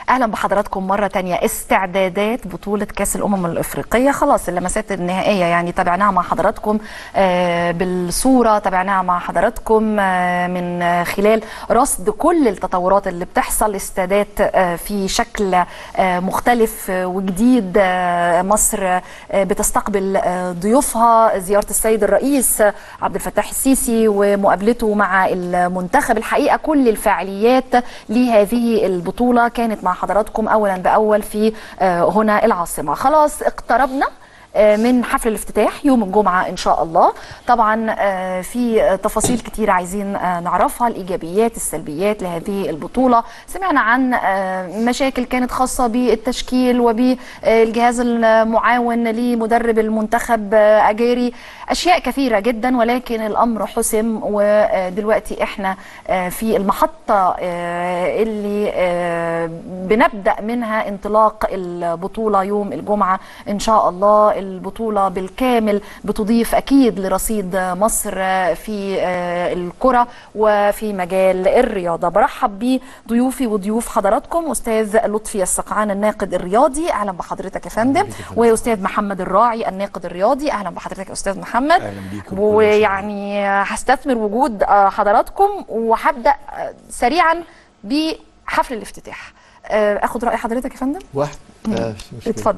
اهلا بحضراتكم مره تانية استعدادات بطوله كاس الامم الافريقيه خلاص اللمسات النهائيه يعني تابعناها مع حضراتكم آه، بالصوره تابعناها مع حضراتكم آه، من خلال رصد كل التطورات اللي بتحصل استادات آه، في شكل آه، مختلف آه، وجديد آه، مصر آه، بتستقبل آه، ضيوفها زياره السيد الرئيس آه، عبد الفتاح السيسي ومقابلته مع المنتخب الحقيقه كل الفعاليات لهذه البطوله كانت مع حضراتكم اولا باول في آه، هنا العاصمه خلاص اقتربنا آه، من حفل الافتتاح يوم الجمعة إن شاء الله طبعا آه، في تفاصيل كتير عايزين آه، نعرفها الإيجابيات السلبيات لهذه البطولة سمعنا عن آه، مشاكل كانت خاصة بالتشكيل وبالجهاز المعاون لمدرب المنتخب آه، أجيري أشياء كثيرة جدا ولكن الأمر حسم ودلوقتي إحنا آه، في المحطة آه، اللي آه، بنبدأ منها انطلاق البطولة يوم الجمعة إن شاء الله البطولة بالكامل بتضيف أكيد لرصيد مصر في آه، الكرة وفي مجال الرياضة برحب بضيوفي وضيوف حضراتكم أستاذ لطفي السقعان الناقد الرياضي أهلا بحضرتك يا فندم وأستاذ محمد الراعي الناقد الرياضي أهلا بحضرتك يا أستاذ محمد أهلا بيكم. ويعني هستثمر وجود آه، حضراتكم وهبدأ آه، سريعا بحفل الافتتاح آه، اخد رأي حضرتك يا فندم واحد آه مش مشكلة. اتفضل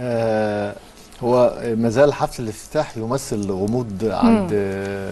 آه هو ما زال حفل الافتتاح يمثل غموض عند آه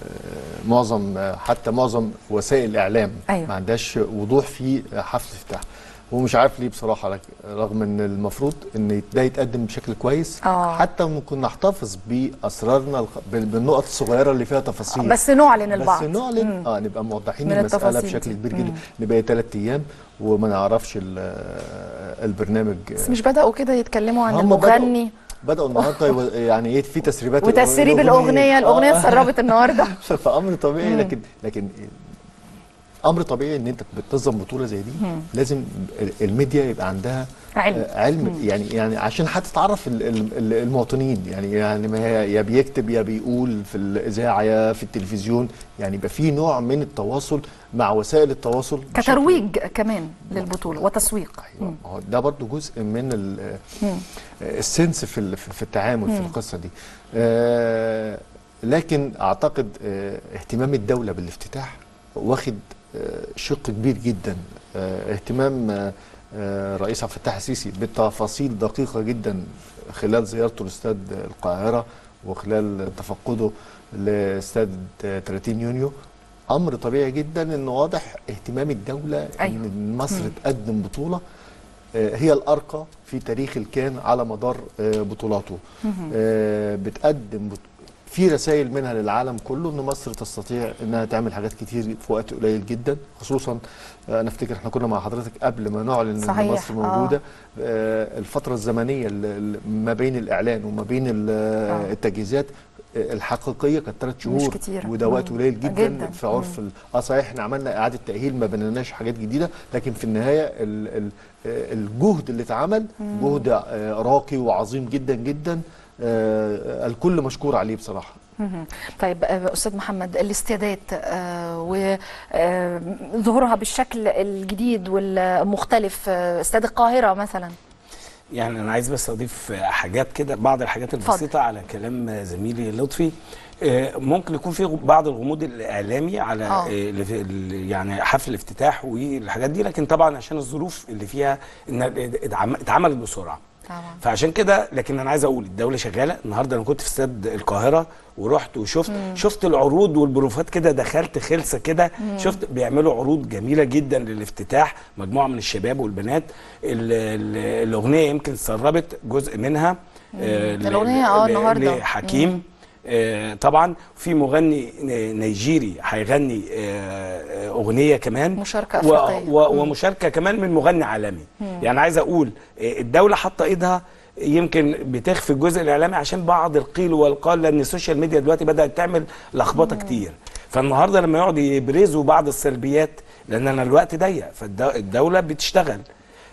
معظم آه، حتى معظم وسائل الاعلام أيوة. ما عندهاش وضوح في حفل الافتتاح هو مش عارف ليه بصراحه لك رغم ان المفروض ان ده يتقدم بشكل كويس آه. حتى ممكن نحتفظ باسرارنا الخ- بال- بالنقط الصغيره اللي فيها تفاصيل بس نعلن البعض بس نعلن اه نبقى موضحين من المساله التفاصيل بشكل دي. كبير جدا نبقى ثلاث ايام وما نعرفش ال- آه، البرنامج بس مش بدأوا كده يتكلموا عن هم المغني بدأوا النهارده يو- يعني ايه في تسريبات وتسريب الأغنية الأغنية آه. اتسربت النهاردة فامر طبيعي لكن لكن امر طبيعي ان انت بتنظم بطوله زي دي لازم الميديا يبقى عندها علم. آه، علم يعني يعني عشان حتى تعرف ال- ال- ال- المواطنين يعني يعني ما هي يا بيكتب يا بيقول في الاذاعه يا في التلفزيون يعني يبقى في نوع من التواصل مع وسائل التواصل بشكل- كترويج كمان للبطولة وتسويق ايوه ما هو ده برضو جزء من ال- السنس في ال- في التعامل في القصه دي آه، لكن اعتقد آه، اهتمام الدوله بالافتتاح واخد آه، شق كبير جدا آه، اهتمام آه، آه، رئيس عبد الفتاح السيسي بتفاصيل دقيقه جدا خلال زيارته لاستاد القاهره وخلال تفقده لاستاد 30 يونيو امر طبيعي جدا انه واضح اهتمام الدوله أيوة. ان مصر تقدم بطوله آه، هي الارقى في تاريخ الكان على مدار آه، بطولاته آه، بتقدم بط- في رسائل منها للعالم كله ان مصر تستطيع انها تعمل حاجات كتير في وقت قليل جدا خصوصا آه، انا افتكر احنا كنا مع حضرتك قبل ما نعلن صحيح، ان مصر آه. موجوده آه، الفتره الزمنيه اللي- اللي ما بين الاعلان وما بين ال- آه. التجهيزات آه، الحقيقيه كانت ثلاث شهور كتير. وده وقت مم. قليل جدا, جداً. في عرف ال- اه صحيح احنا عملنا اعاده تاهيل ما بنيناش حاجات جديده لكن في النهايه ال ال آه، الجهد اللي اتعمل جهد آه، راقي وعظيم جدا جدا آه، الكل مشكور عليه بصراحه مهم. طيب آه، استاذ محمد الاستادات وظهورها بالشكل الجديد والمختلف آه، استاد القاهره مثلا يعني انا عايز بس اضيف حاجات كده بعض الحاجات البسيطه على كلام زميلي لطفي آه، ممكن يكون في بعض الغموض الاعلامي على آه. آه، اللي في- ال- يعني حفل الافتتاح والحاجات دي لكن طبعا عشان الظروف اللي فيها ان اتعم- اتعملت بسرعه طبعا فعشان كده لكن انا عايز اقول الدوله شغاله النهارده انا كنت في استاد القاهره ورحت وشفت شفت العروض والبروفات كده دخلت خلسه كده شفت بيعملوا عروض جميله جدا للافتتاح مجموعه من الشباب والبنات ال- ال- الاغنيه يمكن سربت جزء منها آه، ل- الأغنية، آه، ل- النهاردة. لحكيم آه، طبعا في مغني ن- نيجيري هيغني آه، آه، اغنيه كمان مشاركة و- أفريقية. و- ومشاركه كمان من مغني عالمي يعني عايز اقول آه، الدوله حاطه ايدها يمكن بتخفي الجزء الاعلامي عشان بعض القيل والقال لان السوشيال ميديا دلوقتي بدات تعمل لخبطه كتير فالنهارده لما يقعد يبرزوا بعض السلبيات لان انا الوقت ضيق فالدوله بتشتغل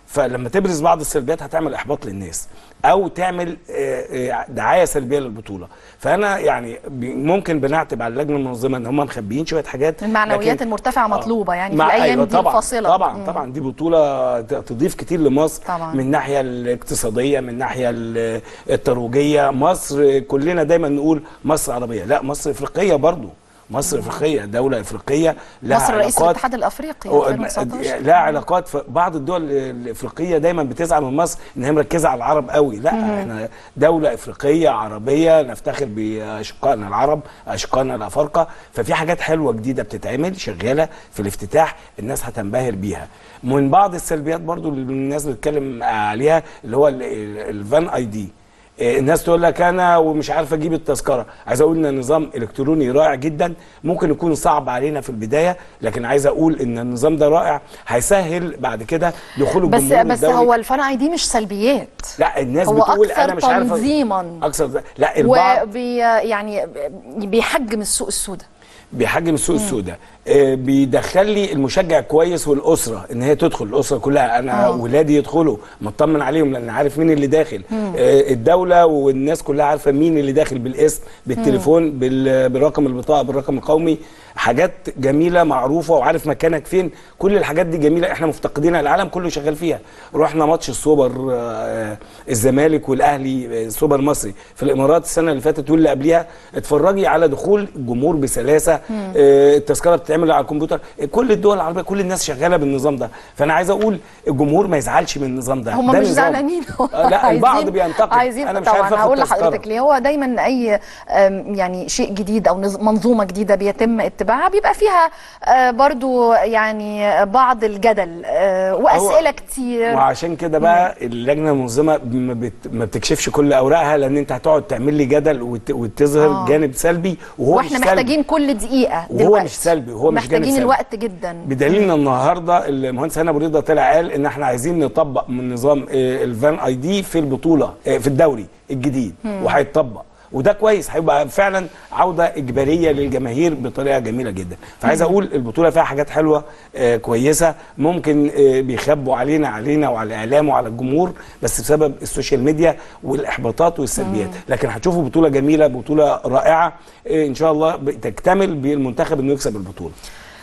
فلما تبرز بعض السلبيات هتعمل احباط للناس او تعمل آه، آه، دعايه سلبيه للبطوله فانا يعني ب- ممكن بنعتب على اللجنه المنظمه ان هم مخبيين شويه حاجات المعنويات لكن- المرتفعه آه. مطلوبه يعني في مع- الايام أيوة دي طبعا الفاصله طبعا مم. طبعا دي بطوله ت- تضيف كتير لمصر طبعاً. من الناحيه الاقتصاديه من الناحيه ال- الترويجيه مصر كلنا دايما نقول مصر عربيه لا مصر افريقيه برضو مصر افريقيه دوله افريقيه لها مصر رئيس علاقات الاتحاد الافريقي هو- 2019 لها علاقات في بعض الدول الافريقيه دايما بتزعل من مصر ان هي مركزه على العرب قوي لا احنا دوله افريقيه عربيه نفتخر باشقائنا العرب اشقائنا الافارقه ففي حاجات حلوه جديده بتتعمل شغاله في الافتتاح الناس هتنبهر بيها من بعض السلبيات برضو اللي الناس بتتكلم عليها اللي هو ال- ال- الفان اي دي إيه، الناس تقول لك انا ومش عارف اجيب التذكره عايز اقول ان نظام الكتروني رائع جدا ممكن يكون صعب علينا في البدايه لكن عايز اقول ان النظام ده رائع هيسهل بعد كده دخول بس الجمهور بس الدولي. هو الفان اي دي مش سلبيات لا الناس هو بتقول أكثر انا مش عارف تنظيماً. اكثر لا البعض وبي يعني بيحجم السوق السوداء بيحجم السوق السوداء آه، بيدخل لي المشجع كويس والاسره ان هي تدخل الاسره كلها انا آه. ولادي يدخلوا مطمن عليهم لان عارف مين اللي داخل آه، الدوله والناس كلها عارفه مين اللي داخل بالاسم بالتليفون بال- بالرقم البطاقه بالرقم القومي حاجات جميله معروفه وعارف مكانك فين كل الحاجات دي جميله احنا مفتقدينها العالم كله شغال فيها رحنا ماتش السوبر آه، الزمالك والاهلي آه، سوبر مصري في الامارات السنه اللي فاتت واللي قبليها اتفرجي على دخول الجمهور بسلاسه آه، التذكره بتتعمل على الكمبيوتر كل الدول العربيه كل الناس شغاله بالنظام ده فانا عايز اقول الجمهور ما يزعلش من النظام ده هم ده مش نظام. زعلانين آه، لا البعض عايزين- بينتقد عايزين انا مش طبعا عارف هقول اخد تذكرة. لحضرتك ليه هو دايما اي أم، يعني شيء جديد او نظ- منظومه جديده بيتم اتباعها بيبقى فيها آه، برضو يعني بعض الجدل آه، واسئله كتير وعشان كده بقى اللجنه المنظمه ما, بت... ما بتكشفش كل اوراقها لان انت هتقعد تعمل لي جدل وت... وتظهر آه. جانب سلبي وهو واحنا مش سلبي. محتاجين كل دقيقه وهو دلوقتي مش سلبي، وهو مش جانب محتاجين سلبي. الوقت جدا بدليل ان النهارده المهندس هنا ابو رضا طلع قال ان احنا عايزين نطبق من نظام آه، الفان اي دي في البطوله آه، في الدوري الجديد وهيتطبق وده كويس هيبقى فعلا عوده اجباريه للجماهير بطريقه جميله جدا فعايز اقول البطوله فيها حاجات حلوه آه، كويسه ممكن آه، بيخبوا علينا علينا وعلى الاعلام وعلى الجمهور بس بسبب السوشيال ميديا والاحباطات والسلبيات لكن هتشوفوا بطوله جميله بطوله رائعه آه، ان شاء الله تكتمل بالمنتخب انه يكسب البطوله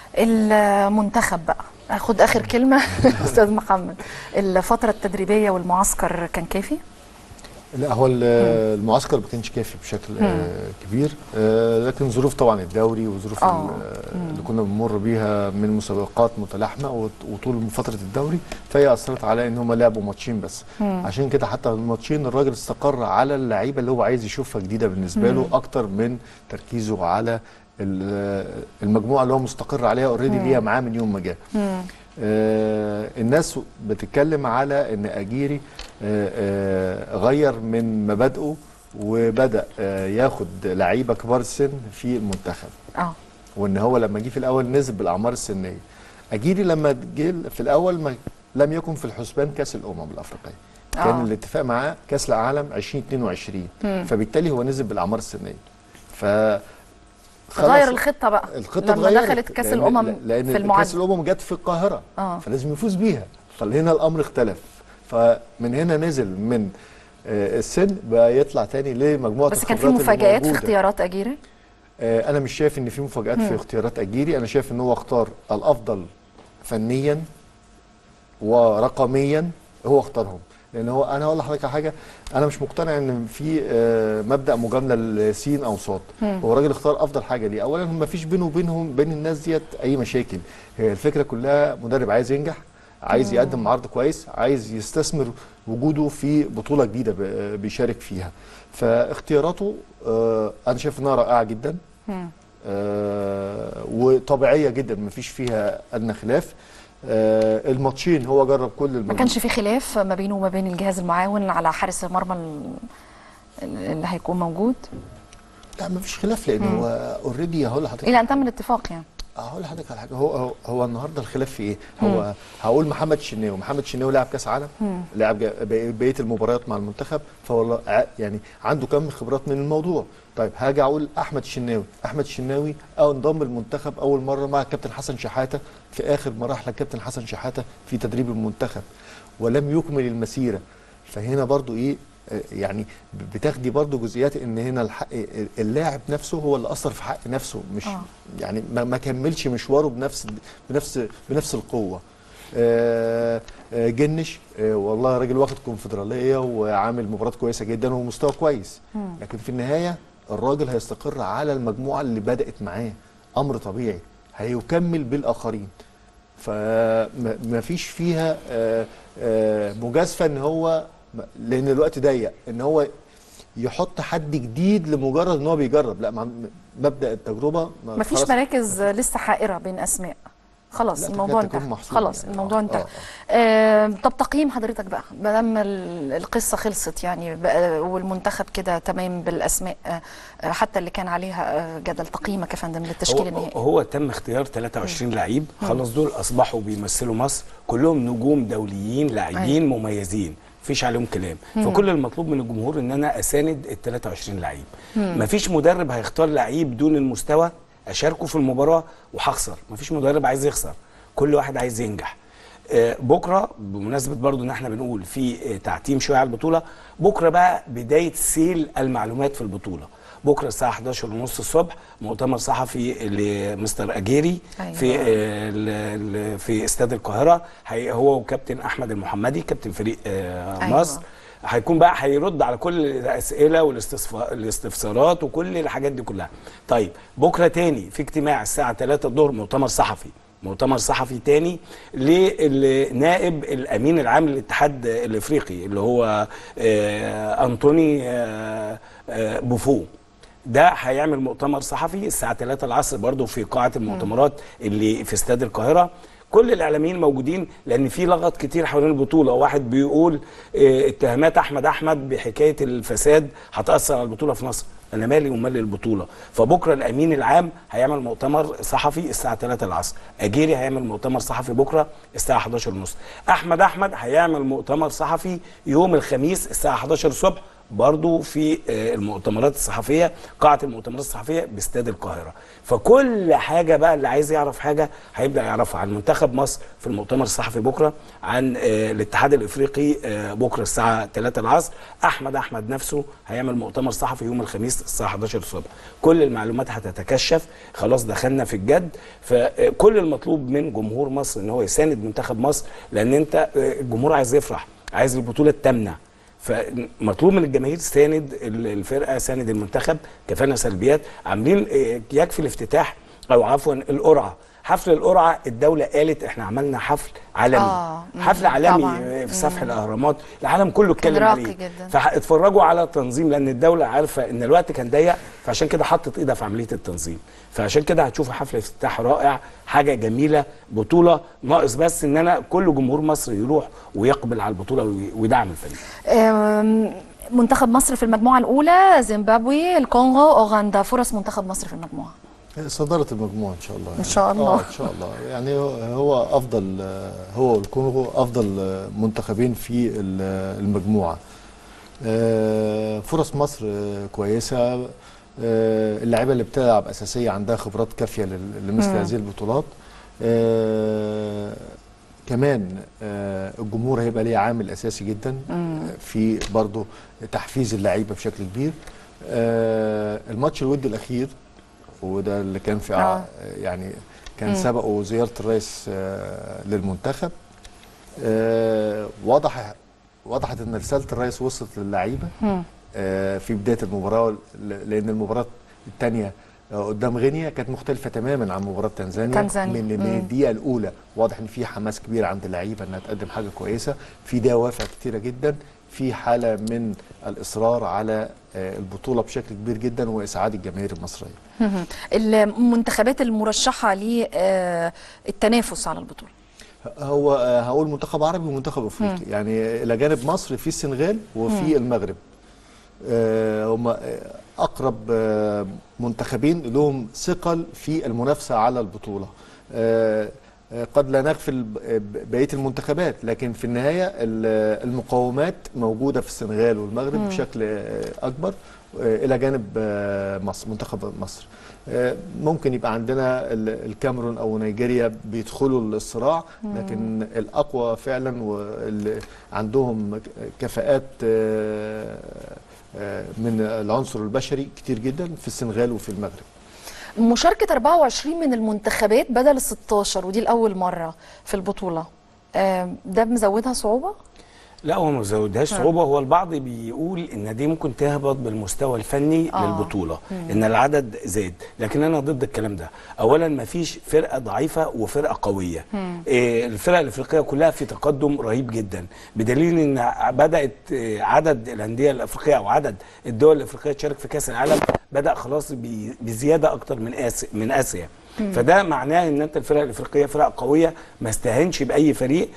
المنتخب بقى اخد اخر كلمه استاذ محمد الفتره التدريبيه والمعسكر كان كافي لا هو ال- المعسكر ما كانش كافي بشكل آه، كبير آه، لكن ظروف طبعا الدوري وظروف آه. ال- اللي كنا بنمر بيها من مسابقات متلاحمه وط- وطول فتره الدوري فهي اثرت على ان هم لعبوا ماتشين بس عشان كده حتى الماتشين الراجل استقر على اللعيبه اللي هو عايز يشوفها جديده بالنسبه له اكتر من تركيزه على ال- المجموعه اللي هو مستقر عليها اوريدي ليها معاه من يوم ما جه آه الناس بتتكلم على ان اجيري آه آه غير من مبادئه وبدا آه ياخد لعيبه كبار السن في المنتخب اه وان هو لما جه في الاول نزل بالاعمار السنيه اجيري لما جه في الاول ما لم يكن في الحسبان كاس الامم الافريقيه كان آه. الاتفاق معاه كاس العالم 2022 فبالتالي هو نزل بالاعمار السنيه ف خلاص غير الخطه بقى الخطه لما اتغيرت دخلت كاس لأن- الامم لان في كاس المعدل الامم جت في القاهره آه. فلازم يفوز بيها فهنا الامر اختلف فمن هنا نزل من آه، السن بقى يطلع تاني لمجموعه بس كان في الخبرات اللي مفاجآت في موجودة. اختيارات اجيري آه، انا مش شايف ان في مفاجات في اختيارات اجيري انا شايف ان هو اختار الافضل فنيا ورقميا هو اختارهم لان هو انا هقول لحضرتك على حاجه انا مش مقتنع ان في آه، مبدا مجامله لسين او صاد هو راجل اختار افضل حاجه ليه اولا ما فيش بينه وبينهم بين الناس ديت اي مشاكل هي الفكره كلها مدرب عايز ينجح عايز يقدم عرض كويس عايز يستثمر وجوده في بطوله جديده ب- بيشارك فيها فاختياراته آه، انا شايف انها رائعه جدا آه، وطبيعيه جدا ما فيش فيها ادنى خلاف آه، الماتشين هو جرب كل ما المجموعة. كانش في خلاف ما بينه وما بين الجهاز المعاون على حارس المرمى ال- اللي هيكون موجود لا ما فيش خلاف لان هو اوريدي هقول لحضرتك الى ان تم الاتفاق يعني هقول لحضرتك على حاجه هو هو, هو النهارده الخلاف في ايه؟ هو هقول محمد الشناوي، محمد الشناوي لاعب كاس عالم لاعب جا- بق- بقيه المباريات مع المنتخب فهو ع- يعني عنده كم خبرات من الموضوع. طيب هاجي اقول احمد الشناوي، احمد الشناوي او انضم المنتخب اول مره مع الكابتن حسن شحاته في اخر مراحل الكابتن حسن شحاته في تدريب المنتخب. ولم يكمل المسيره فهنا برضو ايه آه، يعني بتاخدي برضو جزئيات ان هنا الحق اللاعب نفسه هو اللي اثر في حق نفسه مش آه. يعني ما ما كملش مشواره بنفس بنفس بنفس القوه آه، آه، جنش آه، والله راجل واخد كونفدراليه وعامل مباراه كويسه جدا ومستوى كويس لكن في النهايه الراجل هيستقر على المجموعه اللي بدات معاه امر طبيعي هيكمل بالاخرين فما فيش فيها آه، آه، مجازفه ان هو لان الوقت ضيق ان هو يحط حد جديد لمجرد ان هو بيجرب لا مع- مبدا التجربه ما- مفيش خلاص مراكز لسه حائره بين اسماء خلاص لا، الموضوع تكاد تكون انتهى محسومة خلاص يعني. الموضوع آه، انتهى آه، آه طب تقييم حضرتك بقى ما دام ال- القصه خلصت يعني بقى والمنتخب كده تمام بالاسماء آه آه، حتى اللي كان عليها آه جدل تقييمك يا فندم للتشكيل هو, النهائي هو تم اختيار 23 لعيب خلاص دول اصبحوا بيمثلوا مصر كلهم نجوم دوليين لاعبين مميزين مفيش عليهم كلام فكل المطلوب من الجمهور ان انا اساند ال 23 لعيب مفيش مدرب هيختار لعيب دون المستوى اشاركه في المباراه وهخسر مفيش مدرب عايز يخسر كل واحد عايز ينجح آه، بكره بمناسبه برضو ان احنا بنقول في آه، تعتيم شويه على البطوله بكره بقى بدايه سيل المعلومات في البطوله بكره الساعه 11 ونص الصبح مؤتمر صحفي لمستر اجيري أيوة. في آه، ال- ال- في استاد القاهره هي هو وكابتن احمد المحمدي كابتن فريق آه، أيوة. مصر هيكون بقى هيرد على كل الاسئله والاستفسارات وكل الحاجات دي كلها طيب بكره تاني في اجتماع الساعه 3 الظهر مؤتمر صحفي مؤتمر صحفي تاني لنائب الامين العام للاتحاد الافريقي اللي هو آه، انطوني آه، آه، بوفو ده هيعمل مؤتمر صحفي الساعه 3 العصر برضو في قاعه المؤتمرات اللي في استاد القاهره كل الاعلاميين موجودين لان في لغط كتير حوالين البطوله واحد بيقول آه، اتهامات احمد احمد بحكايه الفساد هتاثر على البطوله في مصر انا مالي ومال البطوله فبكره الامين العام هيعمل مؤتمر صحفي الساعه 3 العصر اجيري هيعمل مؤتمر صحفي بكره الساعه 11 ونص احمد احمد هيعمل مؤتمر صحفي يوم الخميس الساعه 11 الصبح برضو في آه، المؤتمرات الصحفيه قاعه المؤتمرات الصحفيه باستاد القاهره فكل حاجه بقى اللي عايز يعرف حاجه هيبدا يعرفها عن منتخب مصر في المؤتمر الصحفي بكره عن آه، الاتحاد الافريقي آه، بكره الساعه 3 العصر احمد احمد نفسه هيعمل مؤتمر صحفي يوم الخميس الساعه 11 الصبح كل المعلومات هتتكشف خلاص دخلنا في الجد فكل المطلوب من جمهور مصر ان هو يساند منتخب مصر لان انت آه، الجمهور عايز يفرح عايز البطوله التامنه فمطلوب من الجماهير ساند ال- الفرقه ساند المنتخب كفانا سلبيات عاملين آه، يكفي الافتتاح او عفوا القرعه حفل القرعه الدوله قالت احنا عملنا حفل عالمي آه، مم، حفل عالمي طبعاً. آه، في سفح الاهرامات العالم كله اتكلم راقي عليه جداً. فاتفرجوا على التنظيم لان الدوله عارفه ان الوقت كان ضيق فعشان كده حطت ايدها في عمليه التنظيم فعشان كده هتشوفوا حفل افتتاح رائع حاجه جميله بطوله ناقص بس ان انا كل جمهور مصر يروح ويقبل على البطوله وي- ويدعم الفريق آم، منتخب مصر في المجموعه الاولى زيمبابوي الكونغو اوغندا فرص منتخب مصر في المجموعه صدارة المجموعة إن شاء الله إن شاء الله. آه إن شاء الله يعني هو- هو أفضل آه، هو والكونغو أفضل آه، منتخبين في ال- المجموعة آه، فرص مصر آه، كويسة آه، اللاعيبة اللي بتلعب أساسية عندها خبرات كافية لل- لمثل هذه البطولات آه، كمان آه، الجمهور هيبقى ليه عامل أساسي جدا آه، في برضه تحفيز اللعيبة بشكل كبير آه، الماتش الودي الأخير وده اللي كان في آه. آه. يعني كان سبقه زياره الرئيس آه للمنتخب آه واضح وضحت ان رساله الرئيس وصلت للعيبه آه في بدايه المباراه ل- لان المباراه الثانيه قدام غينيا كانت مختلفه تماما عن مباراه تنزانيا تنزانيا. من من مم. الدقيقه الاولى واضح ان في حماس كبير عند اللعيبه انها تقدم حاجه كويسه في دوافع كتيره جدا في حاله من الاصرار على آه، البطوله بشكل كبير جدا واسعاد الجماهير المصريه مهم. المنتخبات المرشحه للتنافس على البطوله هو آه، هقول منتخب عربي ومنتخب افريقي يعني الى جانب مصر في السنغال وفي المغرب آه، هم آه، اقرب آه، منتخبين لهم ثقل في المنافسه على البطوله آه، آه، قد لا نغفل ب- ب- بقيه المنتخبات لكن في النهايه ال- المقومات موجوده في السنغال والمغرب بشكل آه، اكبر آه، الى جانب آه، مصر منتخب مصر آه، ممكن يبقى عندنا ال- الكاميرون او نيجيريا بيدخلوا الصراع لكن الاقوى فعلا واللي عندهم كفاءات آه، آه، من العنصر البشري كتير جدا في السنغال وفي المغرب مشاركة 24 من المنتخبات بدل ال 16 ودي لأول مرة في البطولة آه، ده مزودها صعوبة؟ لا هو ما زودهاش صعوبه هو البعض بيقول ان دي ممكن تهبط بالمستوى الفني آه. آه. للبطوله ان العدد زاد لكن انا ضد الكلام ده اولا ما فيش فرقه ضعيفه وفرقه قويه إيه الفرق الافريقيه كلها في تقدم رهيب جدا بدليل ان بدات إيه، عدد الانديه الافريقيه او عدد الدول الافريقيه تشارك في كاس العالم بدا خلاص بي- بزياده اكتر من اسيا من اسيا فده معناه ان انت الفرق الافريقيه فرق قويه ما استهانش باي فريق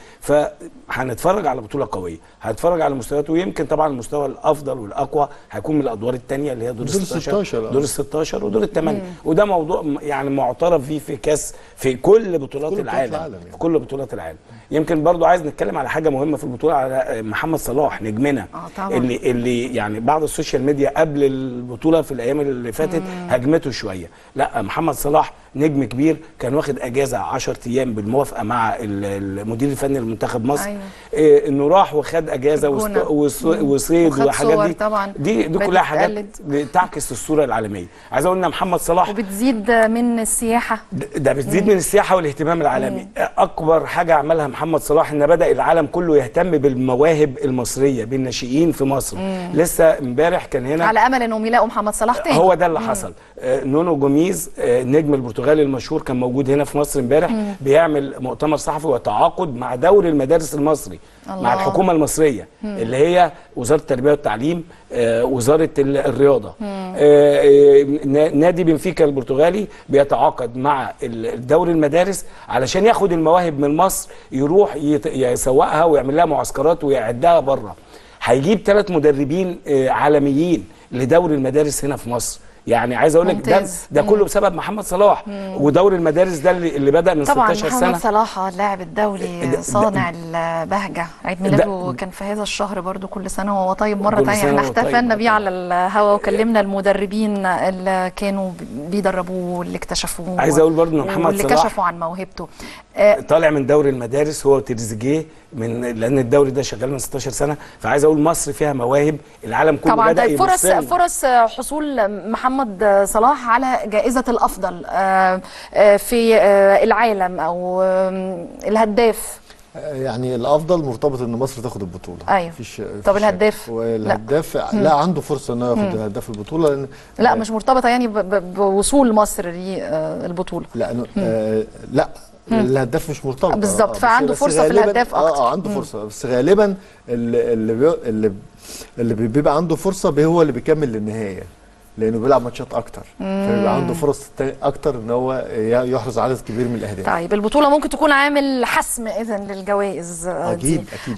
فهنتفرج على بطوله قويه هنتفرج على مستويات ويمكن طبعا المستوى الافضل والاقوى هيكون من الادوار الثانيه اللي هي دور دور ال 16 16 آه. دور ال 16 ودور الثمانيه وده موضوع م- يعني معترف فيه في كاس في كل بطولات كل بطولات العالم العالم يعني. في كل بطولات العالم يمكن برضو عايز نتكلم على حاجه مهمه في البطوله على محمد صلاح نجمنا آه طبعاً. اللي اللي يعني بعض السوشيال ميديا قبل البطوله في الايام اللي فاتت هجمته شويه لا محمد صلاح نجم كبير كان واخد اجازه 10 ايام بالموافقه مع ال- المدير الفني لمنتخب مصر أيوة. إيه انه راح وخد اجازه الجونة. وست- وص- وصيد وخد وحاجات صور دي طبعاً. دي دي بقت كلها حاجات تتقلد. بتعكس الصوره العالميه عايز اقول ان محمد صلاح وبتزيد من السياحة ده بتزيد من السياحه والاهتمام العالمي اكبر حاجه عملها محمد صلاح ان بدا العالم كله يهتم بالمواهب المصريه بالناشئين في مصر لسه امبارح كان هنا على أمل إنهم يلاقوا محمد صلاح تاني هو ده اللي حصل آه، نونو جوميز آه، النجم البرتغالي المشهور كان موجود هنا في مصر امبارح بيعمل مؤتمر صحفي وتعاقد مع دوري المدارس المصري الله. مع الحكومه المصريه اللي هي وزاره التربيه والتعليم آه، وزاره ال- الرياضه آه، آه، نا- نادي بنفيكا البرتغالي بيتعاقد مع ال- دوري المدارس علشان ياخد المواهب من مصر يروح يت- يسوقها ويعمل لها معسكرات ويعدها بره هيجيب ثلاث مدربين آه، عالميين لدوري المدارس هنا في مصر يعني عايز اقول لك ده ممتاز. ده كله بسبب محمد صلاح ودوري المدارس ده اللي, اللي بدا من طبعا 16 محمد سنه صلاح اللاعب الدولي ده- صانع البهجة عيد ميلاده كان في هذا الشهر برضو كل سنة وهو طيب مرة كل تانية سنة احنا وهو طيب، احتفلنا آه بيه طبعاً. على الهوا وكلمنا المدربين اللي كانوا بيدربوه واللي اكتشفوه عايز أقول برضو إن محمد واللي صلاح- كشفوا عن موهبته آه، طالع من دوري المدارس هو وتريزيجيه من لان الدوري ده شغال من 16 سنه فعايز اقول مصر فيها مواهب العالم كله طبعا بدا طيب فرص يبص لنا. فرص حصول محمد صلاح على جائزة الأفضل آه، آه، في آه، العالم أو آه، الهداف يعني الافضل مرتبط ان مصر تاخد البطوله أيوة. مفيش طب مفيش الهداف؟ شك. والهداف لا, لا عنده فرصه انه ياخد هداف البطوله لان لا مش مرتبطة يعني ب- ب- بوصول مصر للبطولة لا آه لا الهداف مش مرتبط بالظبط، آه، بس- فعنده بس فرصة في غالباً- الهداف اه أكتر. اه عنده فرصه بس غالبا اللي اللي بي اللي, اللي بيبقى عنده فرصه بي- هو اللي بيكمل للنهايه لانه بيلعب ماتشات اكتر فبيبقى عنده فرص تا- اكتر ان هو ي- يحرز عدد كبير من الاهداف طيب البطولة ممكن تكون عامل حسم إذا للجوائز آه، دي. أكيد، أكيد.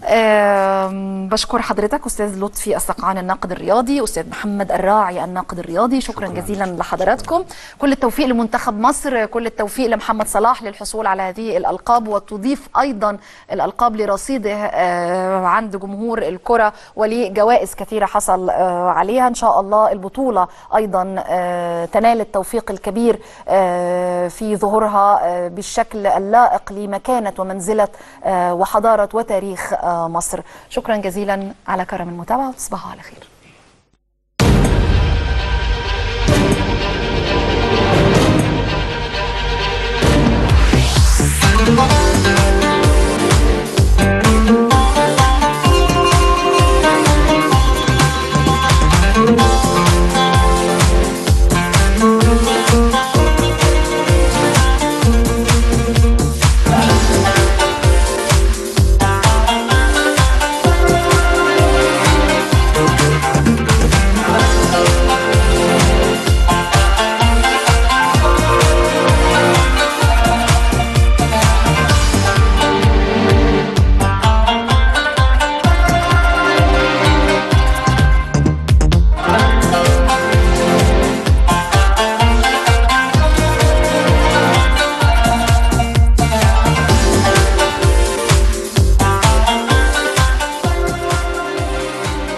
آم، بشكر حضرتك أستاذ لطفي السقعان الناقد الرياضي أستاذ محمد الراعي الناقد الرياضي شكرا, شكرا جزيلا لحضراتكم كل التوفيق لمنتخب مصر كل التوفيق لمحمد صلاح للحصول على هذه الألقاب وتضيف أيضا الألقاب لرصيده آه، عند جمهور الكرة ولجوائز كثيرة حصل آه، عليها إن شاء الله البطولة أيضا آه، تنال التوفيق الكبير آه، في ظهورها آه، بالشكل اللائق لمكانة ومنزلة آه، وحضارة وتاريخ آه، مصر شكرا جزيلا على كرم المتابعة وتصبحوا على خير